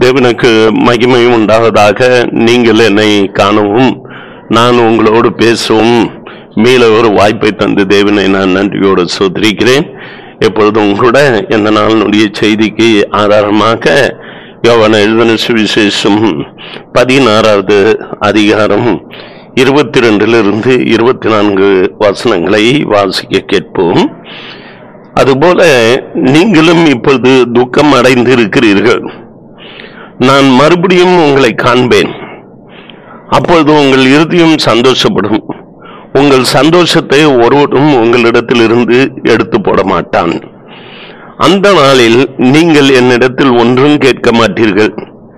தேவனுக்கு மகிமை உண்டாவதாக நீங்கள் என்னை காணவும் நான் உங்களோடு பேசவும் மீள ஒரு வாய்ப்பை தந்து தேவனை நான் நன்றியோடு சோதரிக்கிறேன் எப்பொழுதும் கூட இந்த நாளினுடைய செய்திக்கு ஆதாரமாக யோவான எழுதின சுவிசேஷம் பதினாறாவது அதிகாரம் இருபத்தி ரெண்டிலிருந்து இருபத்தி நான்கு வசனங்களை வாசிக்க கேட்போம் அதுபோல நீங்களும் இப்பொழுது துக்கம் அடைந்து இருக்கிறீர்கள் நான் மறுபடியும் உங்களை காண்பேன் அப்பொழுது உங்கள் இறுதியும் சந்தோஷப்படும் உங்கள் சந்தோஷத்தை ஒருவரும் உங்களிடத்திலிருந்து எடுத்து போட மாட்டான் அந்த நாளில் நீங்கள் என்னிடத்தில் ஒன்றும் கேட்க மாட்டீர்கள்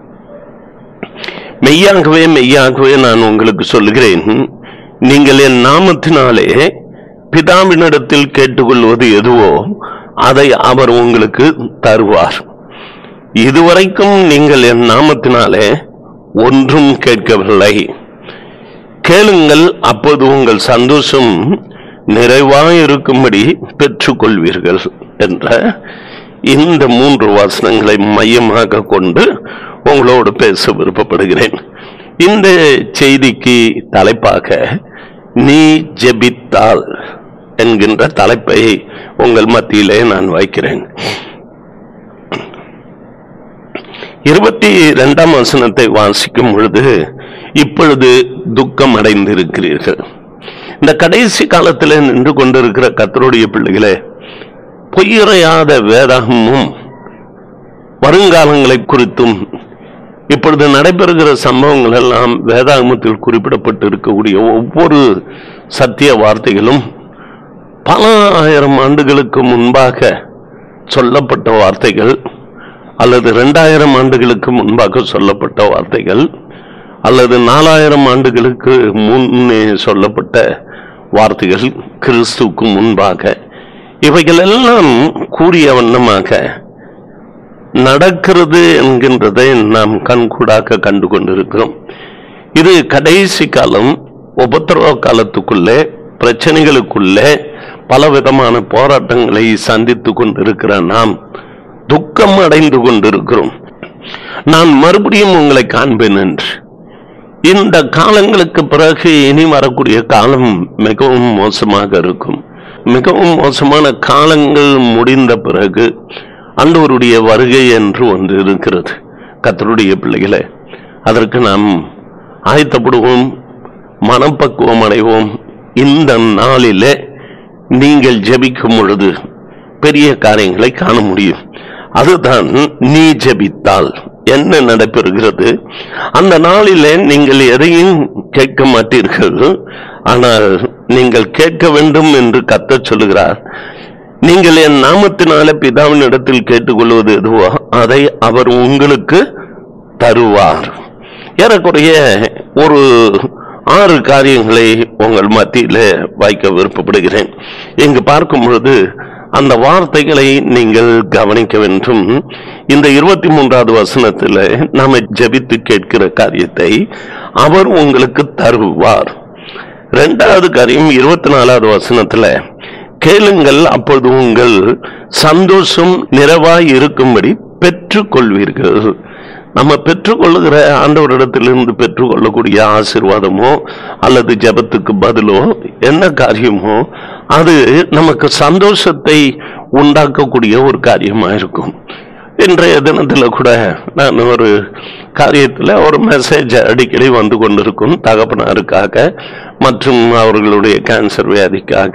மெய்யாகவே மெய்யாகவே நான் உங்களுக்கு சொல்லுகிறேன் நீங்கள் என் நாமத்தினாலே பிதாவினிடத்தில் கேட்டுக்கொள்வது எதுவோ அதை அவர் உங்களுக்கு தருவார் இதுவரைக்கும் நீங்கள் என் நாமத்தினாலே ஒன்றும் கேட்கவில்லை கேளுங்கள் அப்போது உங்கள் சந்தோஷம் நிறைவாயிருக்கும்படி பெற்றுக்கொள்வீர்கள் என்ற இந்த மூன்று வசனங்களை மையமாக கொண்டு உங்களோடு பேச விருப்பப்படுகிறேன் இந்த செய்திக்கு தலைப்பாக நீ ஜெபித்தால் என்கின்ற தலைப்பை உங்கள் மத்தியிலே நான் வைக்கிறேன் இருபத்தி இரண்டாம் வசனத்தை வாசிக்கும் பொழுது இப்பொழுது துக்கம் அடைந்திருக்கிறீர்கள் இந்த கடைசி காலத்தில் நின்று கொண்டிருக்கிற கத்தருடைய பிள்ளைகளே பொய்யறையாத வேதாகமும் வருங்காலங்களை குறித்தும் இப்பொழுது நடைபெறுகிற சம்பவங்கள் எல்லாம் வேதாகமத்தில் குறிப்பிடப்பட்டு இருக்கக்கூடிய ஒவ்வொரு சத்திய வார்த்தைகளும் பல ஆயிரம் ஆண்டுகளுக்கு முன்பாக சொல்லப்பட்ட வார்த்தைகள் அல்லது ரெண்டாயிரம் ஆண்டுகளுக்கு முன்பாக சொல்லப்பட்ட வார்த்தைகள் அல்லது நாலாயிரம் ஆண்டுகளுக்கு முன்னே சொல்லப்பட்ட வார்த்தைகள் கிறிஸ்துவுக்கு முன்பாக இவைகள் எல்லாம் கூறிய வண்ணமாக நடக்கிறது என்கின்றதை நாம் கண்கூடாக கண்டு கொண்டிருக்கிறோம் இது கடைசி காலம் உபத்திரவ காலத்துக்குள்ளே பிரச்சனைகளுக்குள்ளே பலவிதமான போராட்டங்களை சந்தித்து கொண்டிருக்கிற நாம் துக்கம் அடைந்து கொண்டிருக்கிறோம் நான் மறுபடியும் உங்களை காண்பேன் என்று இந்த காலங்களுக்கு பிறகு இனி வரக்கூடிய காலம் மிகவும் மோசமாக இருக்கும் மிகவும் மோசமான காலங்கள் முடிந்த பிறகு அண்டவருடைய வருகை என்று ஒன்று இருக்கிறது கத்தருடைய பிள்ளைகளே அதற்கு நாம் ஆயத்தப்படுவோம் மனப்பக்குவம் அடைவோம் இந்த நாளிலே நீங்கள் ஜெபிக்கும் பொழுது பெரிய காரியங்களை காண முடியும் அதுதான் நீ ஜெபித்தால் என்ன நடைபெறுகிறது அந்த நாளிலே நீங்கள் எதையும் கேட்க மாட்டீர்கள் ஆனால் நீங்கள் கேட்க வேண்டும் என்று கத்த சொல்லுகிறார் நீங்கள் என் நாமத்தினால பிதாவின் இடத்தில் கேட்டுக்கொள்வது எதுவோ அதை அவர் உங்களுக்கு தருவார் ஏறக்குறைய ஒரு ஆறு காரியங்களை உங்கள் மத்தியிலே வைக்க விருப்பப்படுகிறேன் இங்கு பார்க்கும் பொழுது அந்த வார்த்தைகளை நீங்கள் கவனிக்க வேண்டும் இந்த இருபத்தி மூன்றாவது வசனத்தில் நாம ஜெபித்து கேட்கிற காரியத்தை அவர் உங்களுக்கு தருவார் இரண்டாவது காரியம் இருபத்தி நாலாவது வசனத்துல கேளுங்கள் அப்பொழுது உங்கள் சந்தோஷம் நிறைவாய் இருக்கும்படி பெற்றுக்கொள்வீர்கள் நம்ம பெற்றுக்கொள்ளுகிற ஆண்டவரிடத்திலிருந்து பெற்றுக்கொள்ளக்கூடிய ஆசிர்வாதமோ அல்லது ஜெபத்துக்கு பதிலோ என்ன காரியமோ அது நமக்கு சந்தோஷத்தை உண்டாக்கக்கூடிய ஒரு காரியமா இருக்கும் இன்றைய தினத்தில் கூட நான் ஒரு காரியத்தில் ஒரு மெசேஜ் அடிக்கடி வந்து கொண்டிருக்கும் தகப்பனாருக்காக மற்றும் அவர்களுடைய கேன்சர் வியாதிக்காக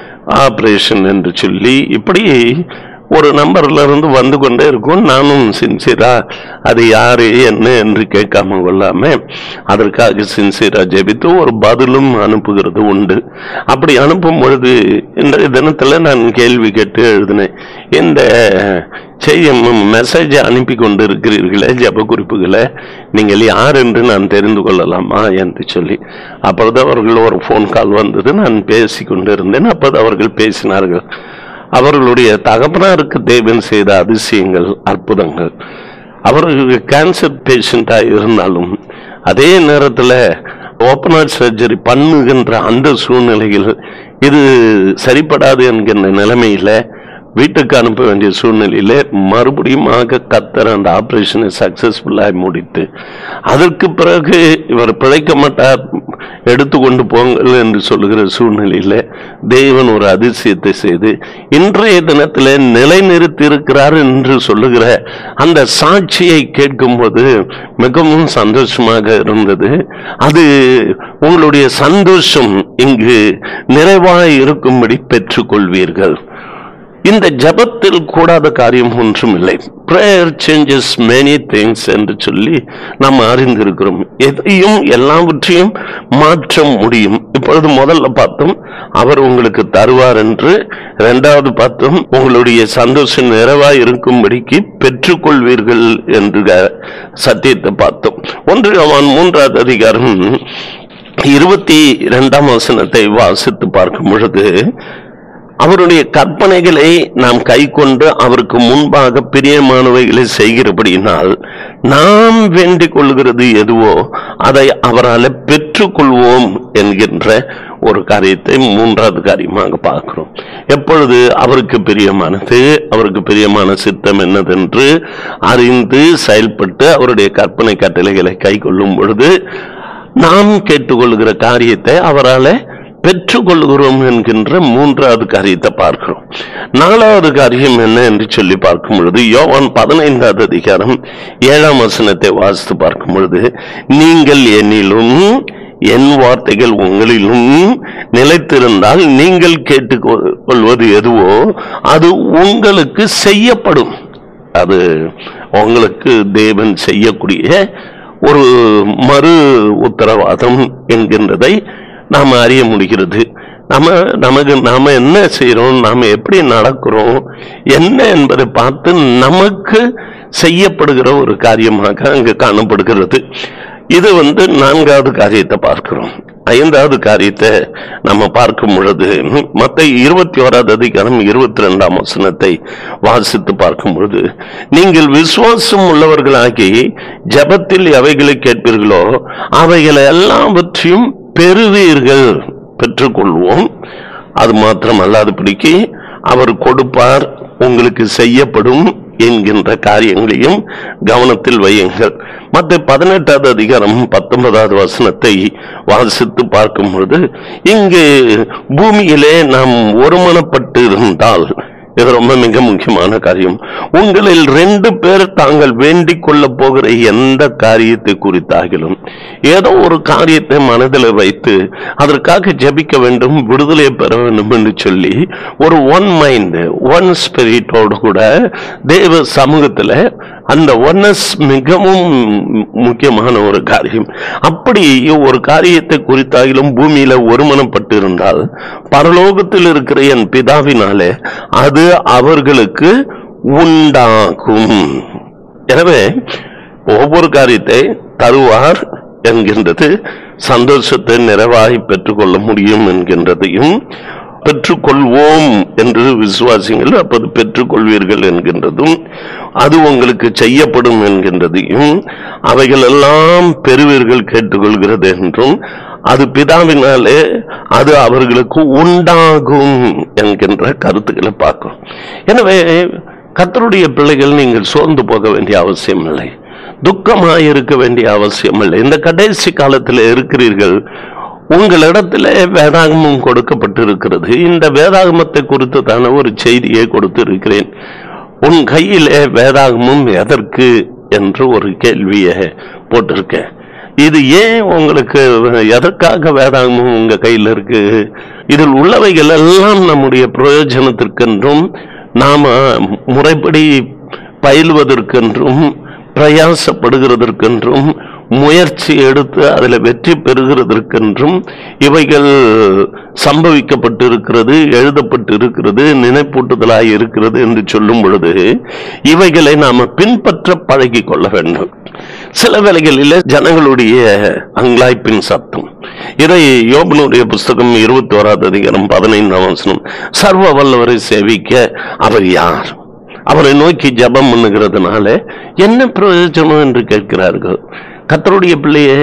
ஆபரேஷன் என்று சொல்லி இப்படி ஒரு நம்பர்ல இருந்து வந்து கொண்டே இருக்கும் நானும் சின்சியரா அது யாரு என்ன என்று கேட்காம கொள்ளாம அதற்காக சின்சியரா ஜெபித்து ஒரு பதிலும் அனுப்புகிறது உண்டு அப்படி அனுப்பும் பொழுது இன்றைய தினத்துல நான் கேள்வி கேட்டு எழுதினேன் இந்த செய்ய மெசேஜ் அனுப்பி கொண்டு இருக்கிறீர்களே ஜப குறிப்புகளை நீங்கள் யார் என்று நான் தெரிந்து கொள்ளலாமா என்று சொல்லி அப்பொழுது அவர்கள் ஒரு ஃபோன் கால் வந்தது நான் பேசி கொண்டு இருந்தேன் அப்போது அவர்கள் பேசினார்கள் அவர்களுடைய தகப்பனாருக்கு தேவன் செய்த அதிசயங்கள் அற்புதங்கள் அவர்களுக்கு கேன்சர் பேஷண்டாக இருந்தாலும் அதே நேரத்தில் ஓப்பன் ஹார்ட் சர்ஜரி பண்ணுகின்ற அந்த சூழ்நிலையில் இது சரிப்படாது என்கின்ற நிலைமையில வீட்டுக்கு அனுப்ப வேண்டிய சூழ்நிலையில மறுபடியும் கத்தர் அந்த ஆபரேஷனை சக்சஸ்ஃபுல்லாக முடித்து அதற்கு பிறகு இவர் பிழைக்க மாட்டார் எடுத்துக்கொண்டு போங்கள் என்று சொல்லுகிற சூழ்நிலையில தேவன் ஒரு அதிசயத்தை செய்து இன்றைய தினத்தில் நிலைநிறுத்தி இருக்கிறார் என்று சொல்லுகிற அந்த சாட்சியை கேட்கும்போது மிகவும் சந்தோஷமாக இருந்தது அது உங்களுடைய சந்தோஷம் இங்கு நிறைவாய் இருக்கும்படி பெற்றுக்கொள்வீர்கள் இந்த ஜபத்தில் கூடாத காரியம் ஒன்றும் இல்லை பிரேயர் சேஞ்சஸ் மெனி திங்ஸ் என்று சொல்லி நாம் அறிந்திருக்கிறோம் எதையும் எல்லாவற்றையும் மாற்ற முடியும் இப்பொழுது முதல்ல பார்த்தோம் அவர் உங்களுக்கு தருவார் என்று இரண்டாவது பார்த்தோம் உங்களுடைய சந்தோஷம் நிறைவாய் இருக்கும்படிக்கு பெற்றுக்கொள்வீர்கள் என்று சத்தியத்தை பார்த்தோம் ஒன்று அவன் மூன்றாவது அதிகாரம் இருபத்தி இரண்டாம் வசனத்தை வாசித்து பார்க்கும் பொழுது அவருடைய கற்பனைகளை நாம் கை கொண்டு அவருக்கு முன்பாக பிரியமானவைகளை செய்கிறபடியினால் நாம் வேண்டிக் கொள்கிறது எதுவோ அதை அவரால் பெற்றுக்கொள்வோம் என்கின்ற ஒரு காரியத்தை மூன்றாவது காரியமாக பார்க்கிறோம் எப்பொழுது அவருக்கு பிரியமானது அவருக்கு பிரியமான சித்தம் என்னதென்று அறிந்து செயல்பட்டு அவருடைய கற்பனை கட்டளைகளை கை கொள்ளும் பொழுது நாம் கேட்டுக்கொள்கிற காரியத்தை அவரால் பெற்றுக்கொள்கிறோம் என்கின்ற மூன்றாவது காரியத்தை பார்க்கிறோம் நாலாவது காரியம் என்ன என்று சொல்லி பார்க்கும் பொழுது யோவான் பதினைந்தாவது அதிகாரம் ஏழாம் வசனத்தை வாசித்து பார்க்கும் பொழுது நீங்கள் என்னிலும் என் வார்த்தைகள் உங்களிலும் நிலைத்திருந்தால் நீங்கள் கேட்டுக்கொள்வது எதுவோ அது உங்களுக்கு செய்யப்படும் அது உங்களுக்கு தேவன் செய்யக்கூடிய ஒரு மறு உத்தரவாதம் என்கின்றதை நாம் அறிய முடிகிறது நம்ம நமக்கு நாம என்ன செய்யறோம் நாம எப்படி நடக்கிறோம் என்ன என்பதை பார்த்து நமக்கு செய்யப்படுகிற ஒரு காரியமாக அங்கு காணப்படுகிறது இது வந்து நான்காவது காரியத்தை பார்க்கிறோம் ஐந்தாவது காரியத்தை நம்ம பார்க்கும் பொழுது மத்த இருபத்தி ஓராவது அதிகாரம் இருபத்தி ரெண்டாம் வசனத்தை வாசித்து பார்க்கும் பொழுது நீங்கள் விசுவாசம் உள்ளவர்களாகி ஜபத்தில் எவைகளை கேட்பீர்களோ அவைகளை எல்லாவற்றையும் பெறுவீர்கள் பெற்றுக்கொள்வோம் அது மாத்திரம் அல்லாதபடிக்கு அவர் கொடுப்பார் உங்களுக்கு செய்யப்படும் என்கின்ற காரியங்களையும் கவனத்தில் வையுங்கள் மற்ற பதினெட்டாவது அதிகாரம் பத்தொன்பதாவது வசனத்தை வாசித்து பார்க்கும் பொழுது இங்கு பூமியிலே நாம் ஒருமனப்பட்டு இருந்தால் இது ரொம்ப மிக முக்கியமான காரியம் உங்களில் ரெண்டு பேர் தாங்கள் வேண்டிக் கொள்ள போகிற எந்த காரியத்தை குறித்தாகிலும் ஏதோ ஒரு காரியத்தை மனதில் வைத்து அதற்காக ஜெபிக்க வேண்டும் விடுதலை பெற வேண்டும் என்று சொல்லி ஒரு ஒன் மைண்ட் ஒன் ஸ்பிரிட்டோடு கூட தேவ சமூகத்தில் அந்த ஒன்னஸ் மிகவும் முக்கியமான ஒரு காரியம் அப்படி ஒரு காரியத்தை குறித்தாகிலும் பூமியில ஒருமனப்பட்டு இருந்தால் பரலோகத்தில் இருக்கிற என் பிதாவினாலே அது அவர்களுக்கு உண்டாகும் எனவே ஒவ்வொரு காரியத்தை தருவார் என்கின்றது சந்தோஷத்தை நிறைவாய் பெற்றுக்கொள்ள முடியும் என்கின்றதையும் பெற்றுக்கொள்வோம் என்று விசுவாசிங்கள் அப்போது பெற்றுக்கொள்வீர்கள் என்கின்றதும் அது உங்களுக்கு செய்யப்படும் என்கின்றதையும் அவைகள் எல்லாம் பெறுவீர்கள் கேட்டுக்கொள்கிறது என்றும் அது பிதாவினாலே அது அவர்களுக்கு உண்டாகும் என்கின்ற கருத்துக்களை பார்க்கிறோம் எனவே கத்தருடைய பிள்ளைகள் நீங்கள் சோர்ந்து போக வேண்டிய அவசியம் இல்லை துக்கமாய் இருக்க வேண்டிய அவசியம் இல்லை இந்த கடைசி காலத்தில் இருக்கிறீர்கள் உங்களிடத்துல வேதாகமம் கொடுக்கப்பட்டிருக்கிறது இந்த வேதாகமத்தை குறித்து தான ஒரு செய்தியை கொடுத்து இருக்கிறேன் உன் கையிலே வேதாகமம் எதற்கு என்று ஒரு கேள்வியை போட்டிருக்கேன் இது ஏன் உங்களுக்கு எதற்காக வேதாகமம் உங்க கையில் இருக்கு இதில் உள்ளவைகள் எல்லாம் நம்முடைய பிரயோஜனத்திற்கென்றும் நாம முறைப்படி பயில்வதற்கென்றும் பிரயாசப்படுகிறதற்கென்றும் முயற்சி எடுத்து அதில் வெற்றி பெறுகிறதற்கென்றும் இவைகள் சம்பவிக்கப்பட்டிருக்கிறது எழுதப்பட்டிருக்கிறது நினைப்பூட்டுதலாய் இருக்கிறது என்று சொல்லும் பொழுது இவைகளை நாம பின்பற்ற பழகி கொள்ள வேண்டும் சில வேளைகளில் ஜனங்களுடைய அங்கலாய்ப்பின் சத்தம் இதை யோபனுடைய புஸ்தகம் இருபத்தி ஓராவது அதிகாரம் பதினைந்தாம் வசனம் சர்வ வல்லவரை சேவிக்க அவர் யார் அவரை நோக்கி ஜபம் பண்ணுகிறதுனால என்ன பிரயோஜனம் என்று கேட்கிறார்கள் கத்தருடைய பிள்ளையே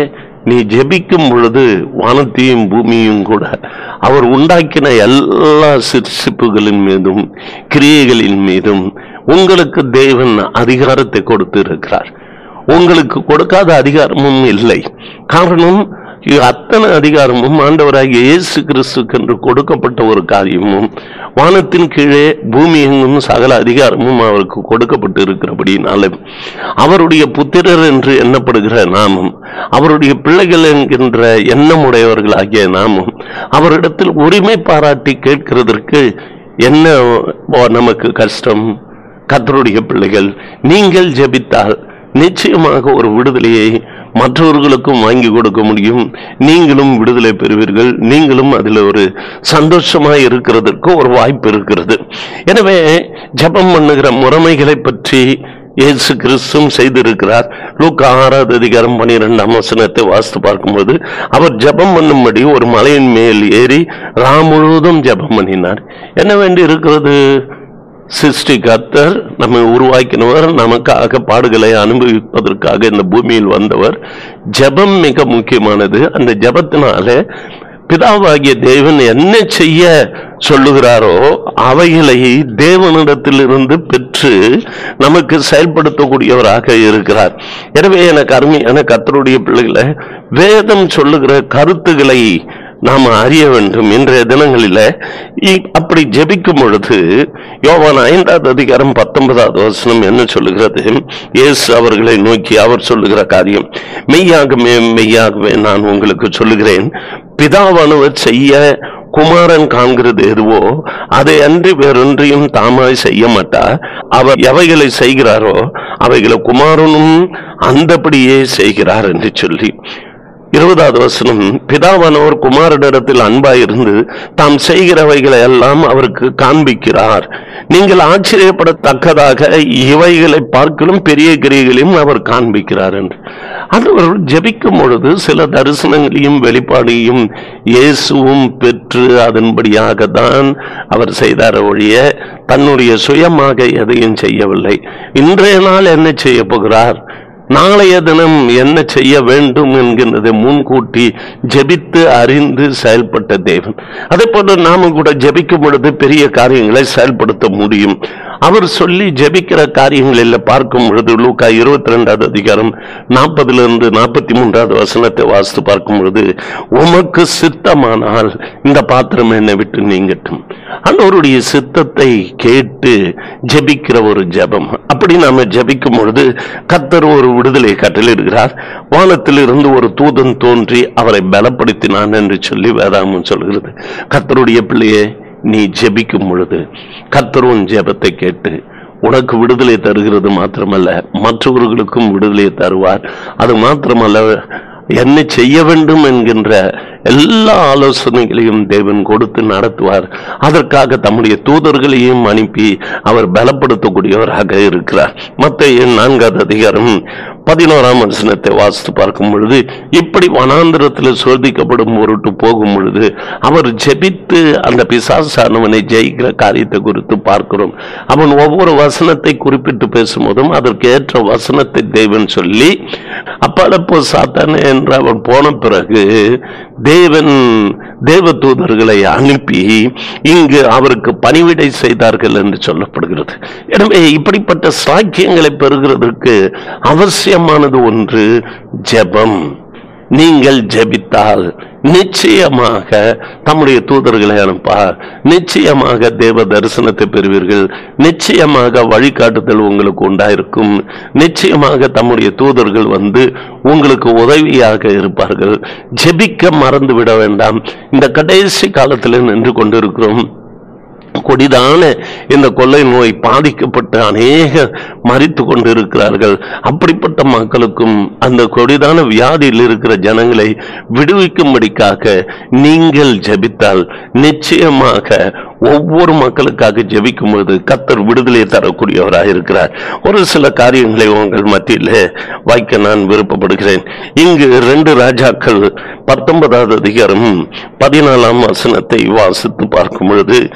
நீ ஜெபிக்கும் பொழுது வானத்தையும் பூமியும் கூட அவர் உண்டாக்கின எல்லா சிற்சிப்புகளின் மீதும் கிரியைகளின் மீதும் உங்களுக்கு தேவன் அதிகாரத்தை கொடுத்து இருக்கிறார் உங்களுக்கு கொடுக்காத அதிகாரமும் இல்லை காரணம் இது அத்தனை அதிகாரமும் ஆண்டவராகிய இயேசு கிறிஸ்துக்கு என்று கொடுக்கப்பட்ட ஒரு காரியமும் வானத்தின் கீழே பூமி எங்கும் சகல அதிகாரமும் அவருக்கு கொடுக்கப்பட்டு இருக்கிறபடினால அவருடைய புத்திரர் என்று எண்ணப்படுகிற நாமும் அவருடைய பிள்ளைகள் என்கின்ற எண்ணமுடையவர்களாகிய நாமும் அவரிடத்தில் உரிமை பாராட்டி கேட்கிறதற்கு என்ன நமக்கு கஷ்டம் கர்த்தருடைய பிள்ளைகள் நீங்கள் ஜெபித்தால் நிச்சயமாக ஒரு விடுதலையை மற்றவர்களுக்கும் வாங்கி கொடுக்க முடியும் நீங்களும் விடுதலை பெறுவீர்கள் நீங்களும் அதில் ஒரு சந்தோஷமாய் இருக்கிறதற்கு ஒரு வாய்ப்பு இருக்கிறது எனவே ஜெபம் பண்ணுகிற முறைமைகளை பற்றி இயேசு கிறிஸ்துவும் செய்திருக்கிறார் லூக்கா ஆறாவது அதிகாரம் பனிரெண்டாம் வசனத்தை வாசித்து பார்க்கும்போது அவர் ஜெபம் பண்ணும்படி ஒரு மலையின் மேல் ஏறி ராம் முழுவதும் ஜெபம் பண்ணினார் என்ன வேண்டி இருக்கிறது சிருஷ்டி கர்த்தர் நம்மை உருவாக்கினவர் நமக்காக பாடுகளை அனுபவிப்பதற்காக இந்த பூமியில் வந்தவர் ஜெபம் மிக முக்கியமானது அந்த ஜெபத்தினால பிதாவாகிய தேவன் என்ன செய்ய சொல்லுகிறாரோ அவைகளை தேவனிடத்திலிருந்து பெற்று நமக்கு செயல்படுத்தக்கூடியவராக இருக்கிறார் எனவே எனக்கு அருமையான கர்த்தருடைய பிள்ளைகளை வேதம் சொல்லுகிற கருத்துக்களை நாம் அறிய வேண்டும் இன்றைய தினங்களில இ- அப்படி ஜெபிக்கும் பொழுது யோவான் ஐந்தாவது அதிகாரம் பத்தொன்பதாவது வசனம் என்ன சொல்லுகிறது இயேசு அவர்களை நோக்கி அவர் சொல்லுகிற காரியம் மெய்யாகவே மெய்யாகவே நான் உங்களுக்கு சொல்லுகிறேன் பிதாவானவர் செய்ய குமாரன் காண்கிறது எதுவோ அதை அன்றி வேறொன்றையும் தாமாய் செய்ய மாட்டார் அவர் எவைகளை செய்கிறாரோ அவைகளை குமாரனும் அந்தபடியே செய்கிறார் என்று சொல்லி இருபதாவது வசனம் பிதாவானவர் குமாரனிடத்தில் அன்பாயிருந்து தாம் செய்கிறவைகளை எல்லாம் அவருக்கு காண்பிக்கிறார் நீங்கள் ஆச்சரியப்படத்தக்கதாக இவைகளை பார்க்கலும் பெரிய கிரியைகளையும் அவர் காண்பிக்கிறார் என்று அவர் ஜெபிக்கும் பொழுது சில தரிசனங்களையும் வெளிப்பாடையும் இயேசுவும் பெற்று அதன்படியாக தான் அவர் செய்தார் ஒழிய தன்னுடைய சுயமாக எதையும் செய்யவில்லை இன்றைய நாள் என்ன செய்ய போகிறார் நாளைய தினம் என்ன செய்ய வேண்டும் என்கின்றதை முன்கூட்டி ஜெபித்து அறிந்து செயல்பட்ட தேவன் அதே போல நாம கூட ஜெபிக்கும் பொழுது பெரிய காரியங்களை செயல்படுத்த முடியும் அவர் சொல்லி ஜெபிக்கிற காரியங்களில் பார்க்கும் பொழுது லூக்கா இருபத்தி ரெண்டாவது அதிகாரம் நாற்பதுல இருந்து நாற்பத்தி மூன்றாவது வசனத்தை வாசித்து பார்க்கும் பொழுது உமக்கு சித்தமானால் இந்த பாத்திரம் என்னை விட்டு நீங்கட்டும் ஆண்டவருடைய சித்தத்தை கேட்டு ஜெபிக்கிற ஒரு ஜெபம் அப்படி நாம ஜெபிக்கும் பொழுது கத்தர் ஒரு விடுதலை கட்டளிடுகிறார் வானத்தில் இருந்து ஒரு தூதன் தோன்றி அவரை பலப்படுத்தினான் என்று சொல்லி வேதாமம் சொல்கிறது கத்தருடைய பிள்ளையே நீ ஜெபிக்கும் பொழுது கத்தர் உன் ஜெபத்தை கேட்டு உனக்கு விடுதலை தருகிறது மாத்திரமல்ல மற்றவர்களுக்கும் விடுதலை தருவார் அது மாத்திரமல்ல என்ன செய்ய வேண்டும் என்கின்ற எல்லா ஆலோசனைகளையும் தேவன் கொடுத்து நடத்துவார் அதற்காக தம்முடைய தூதர்களையும் அனுப்பி அவர் பலப்படுத்தக்கூடியவராக இருக்கிறார் மத்திய நான்காவது அதிகாரம் பதினோராம் வசனத்தை வாசித்து பார்க்கும் பொழுது இப்படி வனாந்திரத்தில் சோதிக்கப்படும் பொருட்டு போகும் பொழுது அவர் ஜெபித்து அந்த பிசாசானவனை ஜெயிக்கிற காரியத்தை குறித்து பார்க்கிறோம் அவன் ஒவ்வொரு வசனத்தை குறிப்பிட்டு பேசும்போதும் அதற்கு ஏற்ற வசனத்தை தேவன் சொல்லி அப்பளப்போ சாத்தானே என்று அவன் போன பிறகு தேவன் தேவ தூதர்களை அனுப்பி இங்கு அவருக்கு பணிவிடை செய்தார்கள் என்று சொல்லப்படுகிறது எனவே இப்படிப்பட்ட சாக்கியங்களை பெறுகிறதற்கு அவசியமானது ஒன்று ஜெபம் நீங்கள் ஜெபித்தால் நிச்சயமாக தம்முடைய தூதர்களை அனுப்பார் நிச்சயமாக தேவ தரிசனத்தை பெறுவீர்கள் நிச்சயமாக வழிகாட்டுதல் உங்களுக்கு உண்டாயிருக்கும் நிச்சயமாக தம்முடைய தூதர்கள் வந்து உங்களுக்கு உதவியாக இருப்பார்கள் ஜெபிக்க மறந்து விட வேண்டாம் இந்த கடைசி காலத்தில் நின்று கொண்டிருக்கிறோம் கொடிதான இந்த கொள்ளை நோய் பாதிக்கப்பட்டு அநேக மறித்து கொண்டிருக்கிறார்கள் அப்படிப்பட்ட மக்களுக்கும் அந்த கொடிதான வியாதியில் இருக்கிற ஜனங்களை விடுவிக்கும்படிக்காக நீங்கள் ஜெபித்தால் நிச்சயமாக ஒவ்வொரு மக்களுக்காக ஜெபிக்கும் போது கத்தர் விடுதலை தரக்கூடியவராக இருக்கிறார் ஒரு சில காரியங்களை உங்கள் மத்தியில் வைக்க நான் விருப்பப்படுகிறேன் இங்கு ரெண்டு ராஜாக்கள் பத்தொன்பதாவது அதிகாரம் பதினாலாம் வசனத்தை வாசித்து பார்க்கும் பொழுது இந்த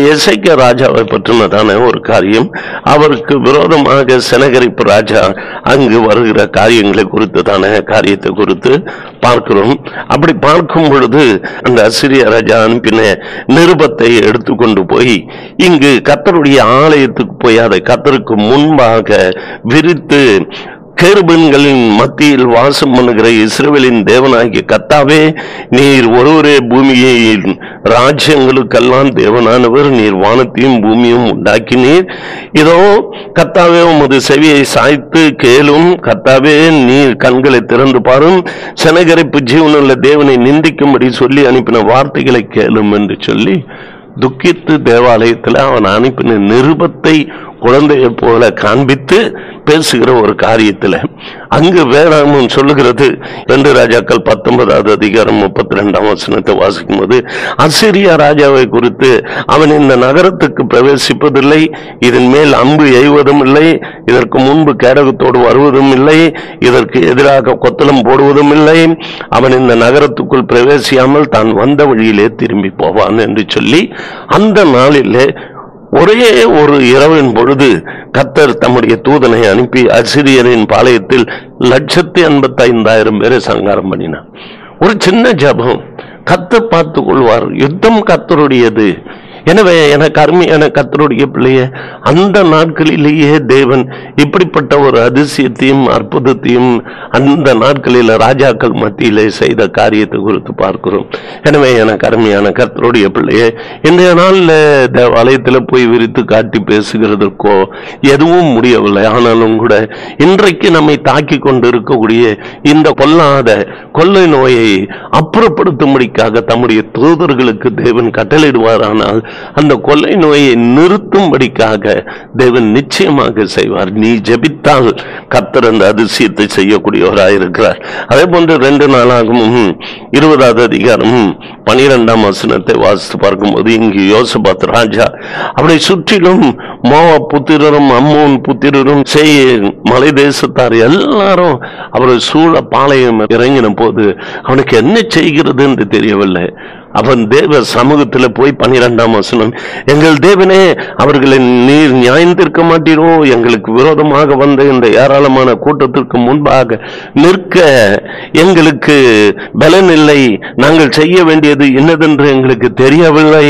எசைக்க ராஜாவை பற்றினதான ஒரு காரியம் அவருக்கு விரோதமாக செனகரிப்பு ராஜா அங்கு வருகிற காரியங்களை குறித்ததான காரியத்தை குறித்து பார்க்கிறோம் அப்படி பார்க்கும் பொழுது அந்த அசிரிய ராஜா அனுப்பின நிருபத்தை எடுத்துக்கொண்டு போய் இங்கு கத்தருடைய ஆலயத்துக்கு போய் அதை கத்தருக்கு முன்பாக விரித்து கேருபன்களின் மத்தியில் வாசம் பண்ணுகிற இஸ்ரவேலின் தேவனாகிய கத்தாவே நீர் ஒருவரே பூமியில் ராஜ்யங்களுக்கெல்லாம் தேவனானவர் நீர் வானத்தையும் பூமியும் உண்டாக்கினீர் இதோ கத்தாவே உமது செவியை சாய்த்து கேளும் கத்தாவே நீர் கண்களை திறந்து பாரும் செனகரிப்பு ஜீவனுள்ள தேவனை நிந்திக்கும்படி சொல்லி அனுப்பின வார்த்தைகளை கேளும் என்று சொல்லி துக்கித்து தேவாலயத்தில் அவன் அனுப்பின நிருபத்தை குழந்தையை போல காண்பித்து பேசுகிற ஒரு காரியத்தில் அங்கு வேளாண்மம் சொல்லுகிறது ரெண்டு ராஜாக்கள் பத்தொன்பதாவது அதிகாரம் முப்பத்தி ரெண்டாம் வசனத்தை வாசிக்கும் போது அசிரியா ராஜாவை குறித்து அவன் இந்த நகரத்துக்கு பிரவேசிப்பதில்லை இதன் மேல் அம்பு எய்வதும் இல்லை இதற்கு முன்பு கேடகத்தோடு வருவதும் இல்லை இதற்கு எதிராக கொத்தளம் போடுவதும் இல்லை அவன் இந்த நகரத்துக்குள் பிரவேசியாமல் தான் வந்த வழியிலே திரும்பி போவான் என்று சொல்லி அந்த நாளிலே ஒரே ஒரு இரவின் பொழுது கத்தர் தம்முடைய தூதனை அனுப்பி அசிரியரின் பாளையத்தில் லட்சத்தி எண்பத்தி ஐந்தாயிரம் பேரை சங்காரம் பண்ணினார் ஒரு சின்ன ஜபம் கத்தர் பார்த்துக் கொள்வார் யுத்தம் கத்தருடையது எனவே எனக்கு அருமையான கத்தருடைய பிள்ளைய அந்த நாட்களிலேயே தேவன் இப்படிப்பட்ட ஒரு அதிசயத்தையும் அற்புதத்தையும் அந்த நாட்களில் ராஜாக்கள் மத்தியிலே செய்த காரியத்தை குறித்து பார்க்கிறோம் எனவே எனக்கு அருமையான கர்த்தருடைய பிள்ளையே இன்றைய நாளில் தேவாலயத்தில் போய் விரித்து காட்டி பேசுகிறதற்கோ எதுவும் முடியவில்லை ஆனாலும் கூட இன்றைக்கு நம்மை தாக்கி கொண்டு இருக்கக்கூடிய இந்த கொல்லாத கொள்ளை நோயை அப்புறப்படுத்தும்படிக்காக தம்முடைய தூதர்களுக்கு தேவன் கட்டளையிடுவாரானால் அந்த கொள்ளை நோயை நிறுத்தும்படிக்காக தேவன் நிச்சயமாக செய்வார் நீ ஜெபித்தால் கர்த்தர் அந்த அதிசயத்தை செய்யக்கூடியவராயிருக்கிறார் அதே போன்று ரெண்டு நாளாகவும் இருபதாவது அதிகாரம் பனிரெண்டாம் வசனத்தை வாசித்து பார்க்கும்போது இங்கு யோசபாத் ராஜா அவனை சுற்றிலும் மோவா புத்திரரும் அம்மோன் புத்திரரும் செய் மலை தேசத்தார் எல்லாரும் அவரை சூழ பாளையம் இறங்கின போது அவனுக்கு என்ன செய்கிறது என்று தெரியவில்லை அவன் தேவ சமூகத்தில் போய் பன்னிரெண்டாம் வசனம் எங்கள் தேவனே அவர்களை நீர் நியாயந்திருக்க மாட்டீரோ எங்களுக்கு விரோதமாக வந்த இந்த ஏராளமான கூட்டத்திற்கு முன்பாக நிற்க எங்களுக்கு பலன் இல்லை நாங்கள் செய்ய வேண்டியது என்னதென்று எங்களுக்கு தெரியவில்லை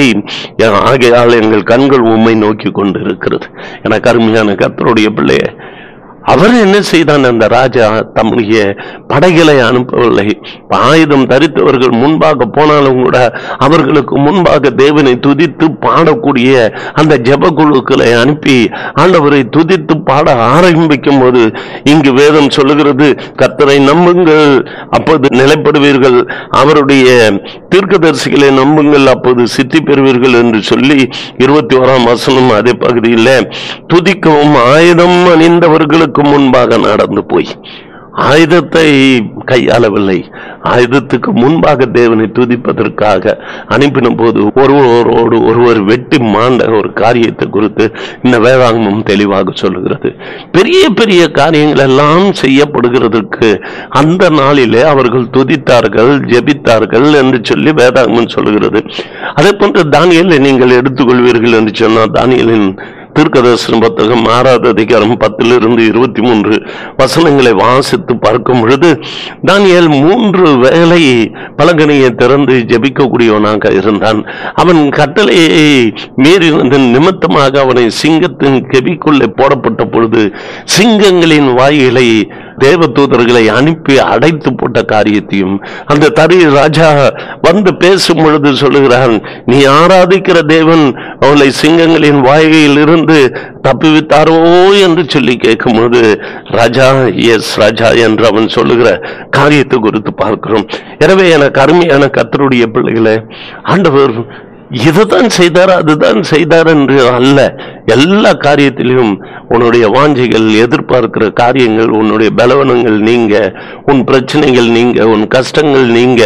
ஆகையால் எங்கள் கண்கள் உம்மை நோக்கி கொண்டு இருக்கிறது எனக்கு அருமையான கர்த்தருடைய பிள்ளைய அவர் என்ன செய்தான் அந்த ராஜா தம்முடைய படைகளை அனுப்பவில்லை ஆயுதம் தரித்தவர்கள் முன்பாக போனாலும் கூட அவர்களுக்கு முன்பாக தேவனை துதித்து பாடக்கூடிய அந்த ஜெபக்குழுக்களை அனுப்பி ஆண்டவரை துதித்து பாட ஆரம்பிக்கும் போது இங்கு வேதம் சொல்லுகிறது கர்த்தரை நம்புங்கள் அப்போது நிலைப்படுவீர்கள் அவருடைய தீர்க்கதரிசிகளை நம்புங்கள் அப்போது சித்தி பெறுவீர்கள் என்று சொல்லி இருபத்தி ஓராம் வசனம் அதே பகுதியில் துதிக்கவும் ஆயுதம் அணிந்தவர்களுக்கு முன்பாக நடந்து போய் ஆயுதத்தை கையாளவில்லை ஆயுதத்துக்கு முன்பாக தேவனை துதிப்பதற்காக அனுப்பின போது ஒருவரோடு ஒருவர் வெட்டி மாண்ட ஒரு காரியத்தை குறித்து இந்த வேதாங்கமும் தெளிவாக சொல்லுகிறது பெரிய பெரிய காரியங்கள் எல்லாம் செய்யப்படுகிறதுக்கு அந்த நாளிலே அவர்கள் துதித்தார்கள் ஜெபித்தார்கள் என்று சொல்லி வேதாங்கமம் சொல்லுகிறது அதே போன்று தானியலை நீங்கள் எடுத்துக்கொள்வீர்கள் என்று சொன்னால் தானியலின் தீர்க்கதரிசன புத்தகம் ஆறாவது அதிகாரம் பத்திலிருந்து இருபத்தி மூன்று வசனங்களை வாசித்து பார்க்கும் பொழுது தானியேல் மூன்று வேளை பலகனையை திறந்து ஜெபிக்கக்கூடியவனாக இருந்தான் அவன் கட்டளையை மீறினதன் நிமித்தமாக அவனை சிங்கத்தின் கெபிக்குள்ளே போடப்பட்ட பொழுது சிங்கங்களின் வாய்களை தேவதூதர்களை அனுப்பி அடைத்து போட்ட காரியத்தையும் அந்த தரி ராஜா வந்து பேசும் பொழுது சொல்லுகிறான் நீ ஆராதிக்கிற தேவன் அவளை சிங்கங்களின் வாயில் இருந்து தப்புவித்தாரோ என்று சொல்லி கேட்கும்போது ராஜா எஸ் ராஜா என்று அவன் சொல்லுகிற காரியத்தை குறித்து பார்க்கிறோம் எனவே எனக்கு அருமையான கத்தருடைய பிள்ளைகளை ஆண்டவர் இதுதான் செய்தார் அதுதான் செய்தார் என்று அல்ல எல்லா காரியத்திலும் உன்னுடைய வாஞ்சைகள் எதிர்பார்க்கிற காரியங்கள் உன்னுடைய பலவனங்கள் நீங்க உன் பிரச்சனைகள் நீங்க உன் கஷ்டங்கள் நீங்க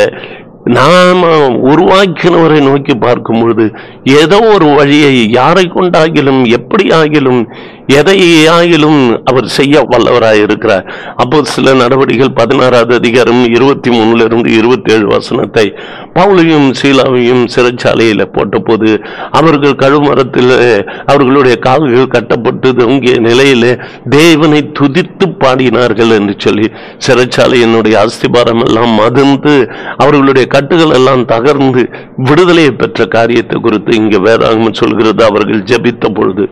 நாம உருவாக்கினவரை நோக்கி பார்க்கும் பொழுது ஏதோ ஒரு வழியை யாரை கொண்டாகிலும் எப்படி ஆகிலும் எதையாயிலும் அவர் செய்ய வல்லவராய் இருக்கிறார் அப்போ சில நடவடிக்கைகள் பதினாறாவது அதிகாரம் இருபத்தி மூணுல இருந்து இருபத்தி ஏழு வசனத்தை பவுலையும் சீலாவையும் சிறைச்சாலையில போட்டபோது அவர்கள் கழுமரத்தில் அவர்களுடைய கால்கள் கட்டப்பட்டு தொங்கிய நிலையிலே தேவனை துதித்து பாடினார்கள் என்று சொல்லி சிறைச்சாலையினுடைய அஸ்திபாரம் எல்லாம் மதிர்ந்து அவர்களுடைய கட்டுகள் எல்லாம் தகர்ந்து விடுதலையை பெற்ற காரியத்தை குறித்து இங்க வேதாகமம் சொல்கிறது அவர்கள் ஜெபித்த பொழுது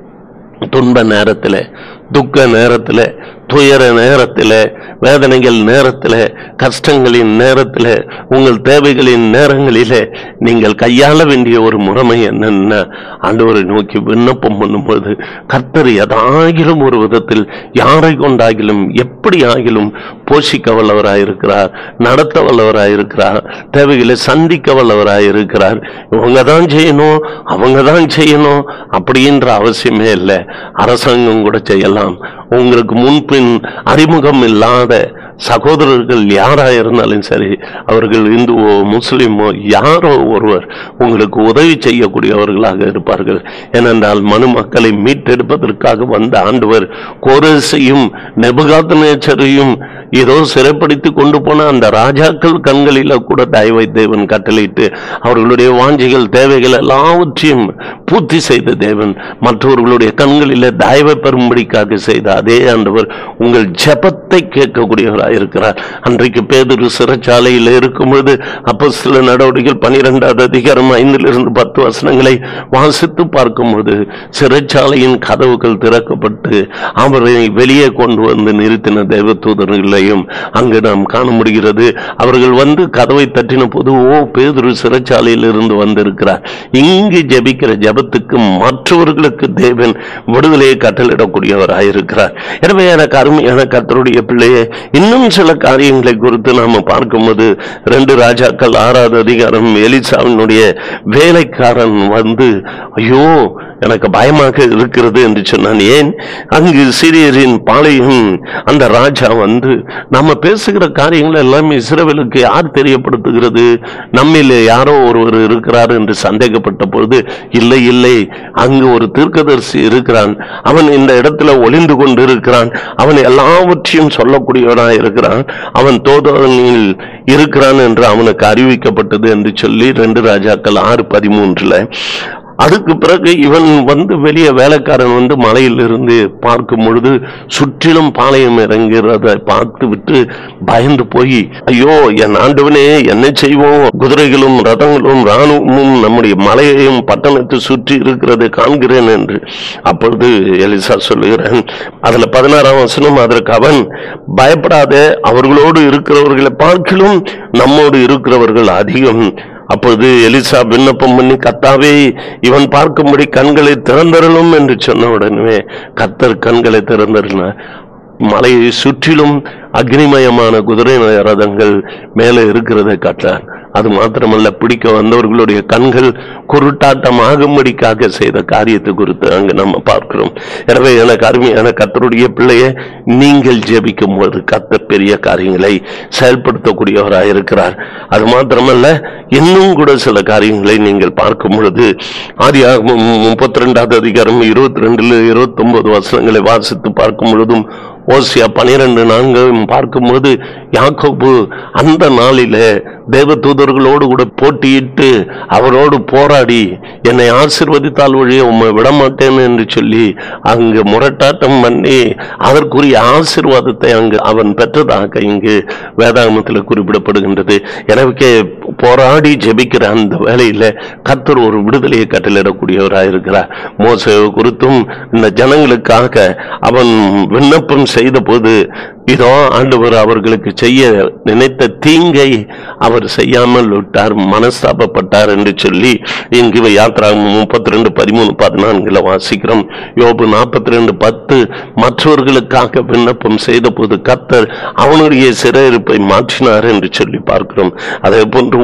துன்ப நேரத்தில் துக்க நேரத்தில் துயர நேரத்தில் வேதனைகள் நேரத்தில் கஷ்டங்களின் நேரத்தில் உங்கள் தேவைகளின் நேரங்களிலே நீங்கள் கையாள வேண்டிய ஒரு முறைமை என்னன்னா ஆண்டவரை நோக்கி விண்ணப்பம் பண்ணும்போது கர்த்தர் எதாகிலும் ஒரு விதத்தில் யாரை கொண்டாகிலும் எப்படி ஆகிலும் போஷிக்க வல்லவராயிருக்கிறார் நடத்த வல்லவராயிருக்கிறார் தேவைகளை சந்திக்க வல்லவராயிருக்கிறார் இவங்க தான் செய்யணும் அவங்க தான் செய்யணும் அப்படின்ற அவசியமே இல்லை அரசாங்கம் கூட செய்யலாம் உங்களுக்கு முன்பின் அறிமுகம் இல்லாத சகோதரர்கள் யாரா இருந்தாலும் சரி அவர்கள் இந்துவோ முஸ்லிமோ யாரோ ஒருவர் உங்களுக்கு உதவி செய்யக்கூடியவர்களாக இருப்பார்கள் ஏனென்றால் மனு மக்களை மீட்டெடுப்பதற்காக வந்த ஆண்டவர் கோரசையும் நெபுகாத்நேச்சரையும் ஏதோ சிறைப்படுத்தி கொண்டு போன அந்த ராஜாக்கள் கண்களில கூட தயவை தேவன் கட்டளையிட்டு அவர்களுடைய வாஞ்சிகள் தேவைகள் எல்லாவற்றையும் பூர்த்தி செய்த தேவன் மற்றவர்களுடைய கண்களில தயவை பெறும்படிக்காக செய்த அதே ஆண்டவர் உங்கள் ஜெபத்தை கேட்கக்கூடியவராக இருக்கிறார் அன்றைக்கு பேதுரு சிறைச்சாலையில் இருக்கும் பொழுது அப்போ சில நடவடிக்கைகள் பனிரெண்டாவது அதிகாரம் ஐந்திலிருந்து பத்து வசனங்களை வாசித்து பார்க்கும்போது சிறைச்சாலையின் கதவுகள் திறக்கப்பட்டு அவரை வெளியே கொண்டு வந்து நிறுத்தின தேவ தூதர்களையும் அங்கு நாம் காண முடிகிறது அவர்கள் வந்து கதவை தட்டின போது ஓ பேதுரு சிறைச்சாலையில் இருந்து வந்திருக்கிறார் இங்கு ஜெபிக்கிற ஜெபத்துக்கு மற்றவர்களுக்கு தேவன் விடுதலையை கட்டளிடக்கூடியவராயிருக்கிறார் எனவே எனக்கு அருமையான கர்த்தருடைய பிள்ளையே இன்னும் சில காரியங்களை குறித்து நாம பார்க்கும்போது ரெண்டு ராஜாக்கள் ஆறாவது அதிகாரம் எலிசாவினுடைய வேலைக்காரன் வந்து ஐயோ எனக்கு பயமாக இருக்கிறது என்று சொன்னான் ஏன் அங்கு சிறியரின் பாளையம் அந்த ராஜா வந்து நம்ம பேசுகிற காரியங்கள் எல்லாம் இஸ்ரவேலுக்கு யார் தெரியப்படுத்துகிறது நம்மிலே யாரோ ஒருவர் இருக்கிறார் என்று சந்தேகப்பட்ட பொழுது இல்லை இல்லை அங்கு ஒரு தீர்க்கதரிசி இருக்கிறான் அவன் இந்த இடத்துல ஒளிந்து கொண்டு இருக்கிறான் அவன் எல்லாவற்றையும் சொல்லக்கூடியவனாய் இருக்கிறான் அவன் தோதனில் இருக்கிறான் என்று அவனுக்கு அறிவிக்கப்பட்டது என்று சொல்லி ரெண்டு ராஜாக்கள் ஆறு பதிமூன்றுல அதுக்கு பிறகு இவன் வந்து வெளியே வேலைக்காரன் வந்து மலையில் இருந்து பார்க்கும் பொழுது சுற்றிலும் பாளையம் இறங்குறத பார்த்து விட்டு பயந்து போய் ஐயோ என் ஆண்டவனே என்ன செய்வோம் குதிரைகளும் ரதங்களும் இராணுவமும் நம்முடைய மலையையும் பட்டணத்தை சுற்றி இருக்கிறதை காண்கிறேன் என்று அப்பொழுது எலிசா சொல்லுகிறேன் அதுல பதினாறாம் வசனம் அதற்கு அவன் பயப்படாத அவர்களோடு இருக்கிறவர்களை பார்க்கிலும் நம்மோடு இருக்கிறவர்கள் அதிகம் அப்பொழுது எலிசா விண்ணப்பம் பண்ணி கத்தாவே இவன் பார்க்கும்படி கண்களை திறந்தரலும் என்று சொன்ன உடனே கத்தர் கண்களை திறந்தருனார் மலையை சுற்றிலும் அக்னிமயமான குதிரை ரதங்கள் மேலே இருக்கிறதை காட்டார் அது மாத்திரமல்ல பிடிக்க வந்தவர்களுடைய கண்கள் குருட்டாட்டம் ஆகும்படிக்காக செய்த காரியத்தை குறித்து அங்கு நம்ம பார்க்கிறோம் எனவே எனக்கு அருமையான கத்தருடைய பிள்ளையே நீங்கள் ஜெபிக்கும் போது கத்தர் பெரிய காரியங்களை செயல்படுத்தக்கூடியவராக இருக்கிறார் அது மாத்திரமல்ல இன்னும் கூட சில காரியங்களை நீங்கள் பார்க்கும் பொழுது ஆதியாகமம் முப்பத்தி ரெண்டாவது அதிகாரம் இருபத்தி ரெண்டுல இருபத்தி ஒன்பது வசனங்களை வாசித்து பார்க்கும் பொழுதும் ஓசியா பனிரெண்டு நான்கையும் பார்க்கும்போது யாக்கோபு அந்த நாளிலே தேவ தூதர்களோடு கூட போட்டியிட்டு அவரோடு போராடி என்னை ஆசிர்வதித்தால் வழியே உம்மை விடமாட்டேன் என்று சொல்லி அங்கு முரட்டாட்டம் பண்ணி அதற்குரிய ஆசிர்வாதத்தை அங்கு அவன் பெற்றதாக இங்கு வேதாகமத்தில் குறிப்பிடப்படுகின்றது எனவே போராடி ஜெபிக்கிற அந்த வேலையில கர்த்தர் ஒரு விடுதலையை கட்டளிடக்கூடியவராக இருக்கிறார் மோச குறித்தும் இந்த ஜனங்களுக்காக அவன் விண்ணப்பம் செய்த போது இதோ ஆண்டவர் அவர்களுக்கு செய்ய நினைத்த தீங்கை அவர் செய்யாமல் விட்டார் மனஸ்தாபப்பட்டார் என்று சொல்லி இங்கு யாத்ரா முப்பத்தி ரெண்டு பதிமூணு பதினான்குல வாசிக்கிறோம் யோபு நாற்பத்தி ரெண்டு பத்து மற்றவர்களுக்காக விண்ணப்பம் செய்த போது கத்தர் அவனுடைய சிறையிருப்பை மாற்றினார் என்று சொல்லி பார்க்கிறோம் அதே போன்று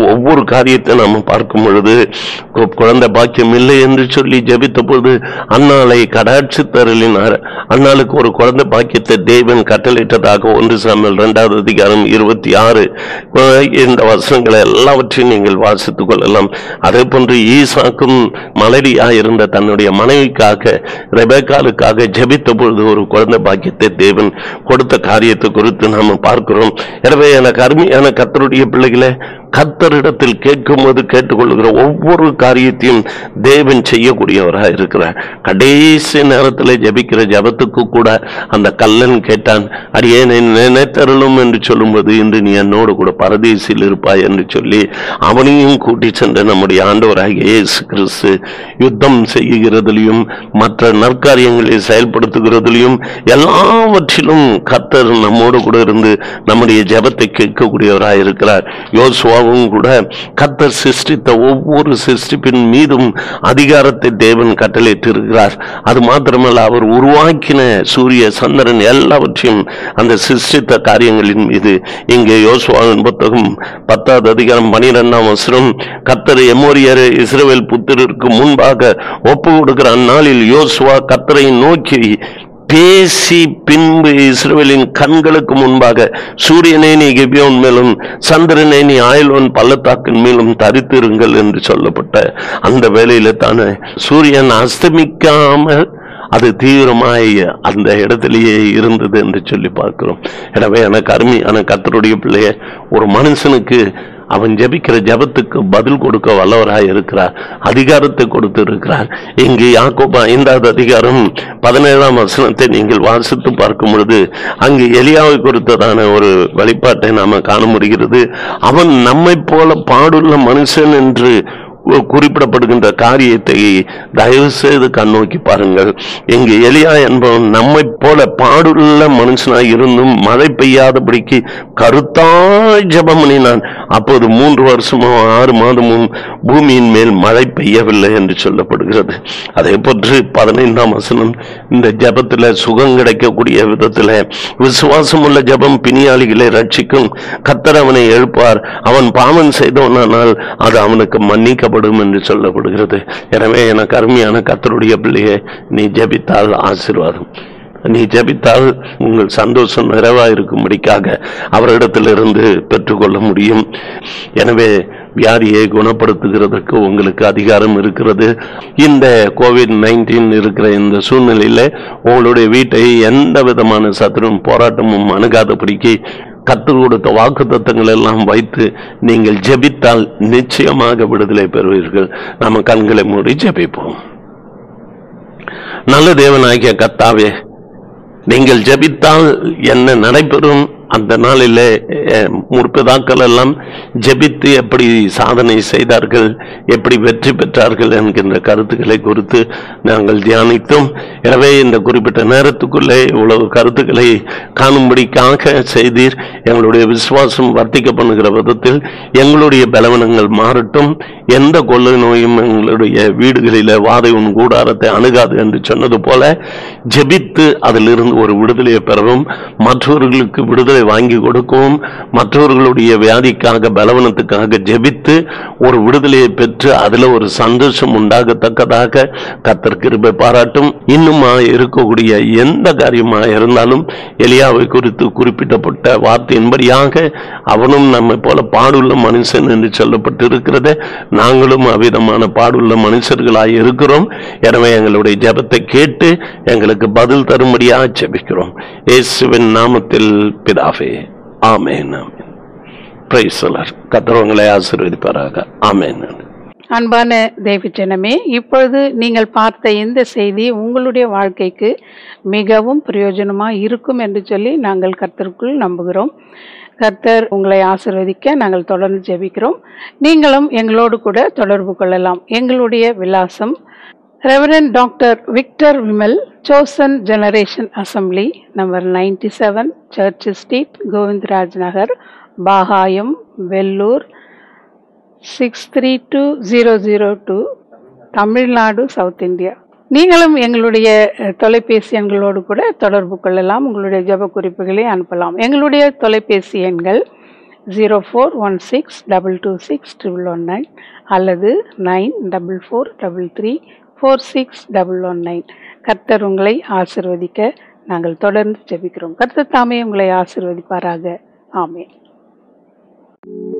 ஒவ்வொரு காரியத்தை நாம பார்க்கும் பொழுது கு- குழந்தை பாக்கியம் இல்லை என்று சொல்லி ஜெபித்த பொழுது அன்னாளை கடாட்சி தருளினார் அன்னாளுக்கு ஒரு குழந்தை பாக்கியத்தை தேவன் கட்டளையிட்டதாக ஒன்று சாமியல் இரண்டாவது அதிகாரம் இருபத்தி ஆறு இந்த வசனங்களை எல்லாவற்றையும் நீங்கள் வாசித்துக் கொள்ளலாம் அதே போன்று ஈசாக்கும் மலரியா இருந்த தன்னுடைய மனைவிக்காக ரெபேக்காலுக்காக ஜெபித்த பொழுது ஒரு குழந்தை பாக்கியத்தை தேவன் கொடுத்த காரியத்தை குறித்து நாம பார்க்கிறோம் எனவே எனக்கு அருமையான கத்தருடைய பிள்ளைகளை கத்தரிடத்தில் கேட்கும்போது கேட்டுக்கொள்கிற ஒவ்வொரு காரியத்தையும் தேவன் செய்யக்கூடியவராக இருக்கிறார் கடைசி நேரத்தில் ஜெபிக்கிற ஜெபத்துக்கு கூட அந்த கல்லன் கேட்டான் அடியே நினைத்தருளும் என்று சொல்லும்போது இன்று நீ என்னோடு கூட பரதேசில் இருப்பாய் என்று சொல்லி அவனையும் கூட்டி சென்ற நம்முடைய ஆண்டவராகிய இயேசு கிறிஸ்து யுத்தம் செய்கிறதிலையும் மற்ற நற்காரியங்களை செயல்படுத்துகிறதிலையும் எல்லாவற்றிலும் கர்த்தர் நம்மோடு கூட இருந்து நம்முடைய ஜெபத்தை கேட்கக்கூடியவராய் இருக்கிறார் யோசுவாவும் கூட கர்த்தர் சிருஷ்டித்த ஒவ்வொரு சிருஷ்டிப்பின் மீதும் அதிகாரத்தை தேவன் கட்டளையிட்டு இருக்கிறார் அது மாத்திரமல்ல அவர் உருவாக்கின சூரிய சந்திரன் எல்லாவற்றையும் அந்த சிருஷ்டித்த காரியங்களின் மீது இங்கே யோசுவாவின் புத்தகம் பத்தாவது அதிகாரம் பனிரெண்டாம் வசனம் கர்த்தர் எமோரியர் இஸ்ரவேல் புத்திரருக்கு முன்பாக ஒப்பு கொடுக்கிற அந்நாளில் யோசுவா கர்த்தரை நோக்கி பேசி பின்பு இஸ்ரவேலின் கண்களுக்கு முன்பாக சூரியனை நீ கிபியோன் மேலும் சந்திரனை நீ ஆயலோன் பள்ளத்தாக்கின் மேலும் தரித்திருங்கள் என்று சொல்லப்பட்ட அந்த வேளையில தானே சூரியன் அஸ்தமிக்காமல் அது தீவிரமாய் அந்த இடத்திலேயே இருந்தது என்று சொல்லி பார்க்கிறோம் எனவே எனக்கு அருமையான கத்தருடைய பிள்ளைய ஒரு மனுஷனுக்கு அவன் ஜெபிக்கிற ஜெபத்துக்கு பதில் கொடுக்க வல்லவராய் இருக்கிறார் அதிகாரத்தை கொடுத்து இருக்கிறார் இங்கு யாக்கோபு ஐந்தாவது அதிகாரம் பதினேழாம் வசனத்தை நீங்கள் வாசித்து பார்க்கும் பொழுது அங்கு எலியாவை குறித்ததான ஒரு வெளிப்பாட்டை நாம காண முடிகிறது அவன் நம்மை போல பாடுள்ள மனுஷன் என்று குறிப்பிடப்படுகின்ற காரியத்தை தயவு செய்து கண்ணோக்கி பாருங்கள் இங்கு எலியா என்பவன் நம்மை போல பாடுள்ள மனுஷனாய் இருந்தும் மழை பெய்யாதபடிக்கு கருத்தாய் ஜெபம் பண்ணினான் அப்போது மூன்று வருஷமோ ஆறு மாதமும் பூமியின் மேல் மழை பெய்யவில்லை என்று சொல்லப்படுகிறது அதே போன்று பதினைந்தாம் வசனம் இந்த ஜெபத்துல சுகம் கிடைக்கக்கூடிய விதத்துல விசுவாசம் உள்ள ஜெபம் பிணியாளிகளை ரட்சிக்கும் கத்தர் அவனை எழுப்பார் அவன் பாவம் செய்தவனானால் அது அவனுக்கு மன்னிக்கப்படும் என்று சொல்லப்படுகிறது எனவே எனக்கு அருமையான கத்தருடைய பிள்ளையே நீ ஜெபித்தால் ஆசீர்வாதம் நீ ஜெபித்தால் உங்கள் சந்தோஷம் நிறைவா இருக்கும்படிக்காக அவரிடத்திலிருந்து பெற்றுக்கொள்ள முடியும் எனவே வியாதியை குணப்படுத்துகிறதுக்கு உங்களுக்கு அதிகாரம் இருக்கிறது இந்த கோவிட் நைன்டீன் இருக்கிற இந்த சூழ்நிலையில உங்களுடைய வீட்டை எந்த விதமான சத்துரும் போராட்டமும் அணுகாதபடிக்கு கற்றுக் கொடுத்த வாக்கு எல்லாம் வைத்து நீங்கள் ஜெபித்தால் நிச்சயமாக விடுதலை பெறுவீர்கள் நம்ம கண்களை மூடி ஜெபிப்போம் நல்ல தேவனாகிய கத்தாவே நீங்கள் ஜெபித்தால் என்ன நடைபெறும் அந்த நாளிலே அஹ், முற்பிதாக்கள் எல்லாம் ஜெபித்து எப்படி சாதனை செய்தார்கள் எப்படி வெற்றி பெற்றார்கள் என்கின்ற கருத்துக்களை குறித்து நாங்கள் தியானித்தோம் எனவே இந்த குறிப்பிட்ட நேரத்துக்குள்ளே இவ்வளவு கருத்துக்களை காணும்படிக்காக செய்தீர் எங்களுடைய விசுவாசம் வர்த்திக்க பண்ணுகிற விதத்தில் எங்களுடைய பலவீனங்கள் மாறட்டும் எந்த கொள்ளை நோயும் எங்களுடைய வீடுகளில வாதை உன் கூடாரத்தை அணுகாது என்று சொன்னது போல ஜெபித்து அதிலிருந்து ஒரு விடுதலையை பெறவும் மற்றவர்களுக்கு விடுதலை வாங்கி கொடுக்கவும் மற்றவர்களுடைய வியாதிக்காக பலவனத்துக்காக ஜெபித்து ஒரு விடுதலையை பெற்று அதுல ஒரு சந்தோஷம் உண்டாகத்தக்கதாக கத்தர் கிருபை பாராட்டும் இன்னுமா இருக்கக்கூடிய எந்த காரியமா இருந்தாலும் எலியாவை குறித்து குறிப்பிட்டப்பட்ட வார்த்தையின்படியாக அவனும் நம்மை போல பாடுள்ள மனுஷன் என்று சொல்லப்பட்டு இருக்கிறது நாங்களும் அவ்விதமான பாடுள்ள மனுஷர்களாய் இருக்கிறோம் எனவே எங்களுடைய ஜெபத்தை கேட்டு எங்களுக்கு பதில் தரும்படியாக ஜெபிக்கிறோம் இயேசுவின் நாமத்தில் பிதாவே ஆமென் ஆமென் பிரைஸ் கத்தரவங்களை ஆசீர்வதிப்பாராக ஆமென் அன்பான தேவிச்சனமே இப்பொழுது நீங்கள் பார்த்த இந்த செய்தி உங்களுடைய வாழ்க்கைக்கு மிகவும் பிரயோஜனமாக இருக்கும் என்று சொல்லி நாங்கள் கர்த்தருக்குள் நம்புகிறோம் கர்த்தர் உங்களை ஆசிர்வதிக்க நாங்கள் தொடர்ந்து ஜெபிக்கிறோம் நீங்களும் எங்களோடு கூட தொடர்பு கொள்ளலாம் எங்களுடைய விலாசம் ரெவரன் டாக்டர் விக்டர் விமல் சோசன் generation assembly number ninety seven church street Govindaraj Nagar Bagayam Vellore six three two zero zero two Tamil Nadu south India நீங்களும் எங்களுடைய அஹ், தொலைபேசி எண்களோடு கூட தொடர்பு கொள்ளலாம் உங்களுடைய ஜெப குறிப்புகளை அனுப்பலாம் எங்களுடைய தொலைபேசி எண்கள் zero four one six double two six triple one nine அல்லது nine double four double three four six double one nine கர்த்தர் உங்களை ஆசிர்வதிக்க நாங்கள் தொடர்ந்து ஜெபிக்கிறோம் கர்த்தர் தாமே உங்களை ஆசிர்வதிப்பாராக ஆமென்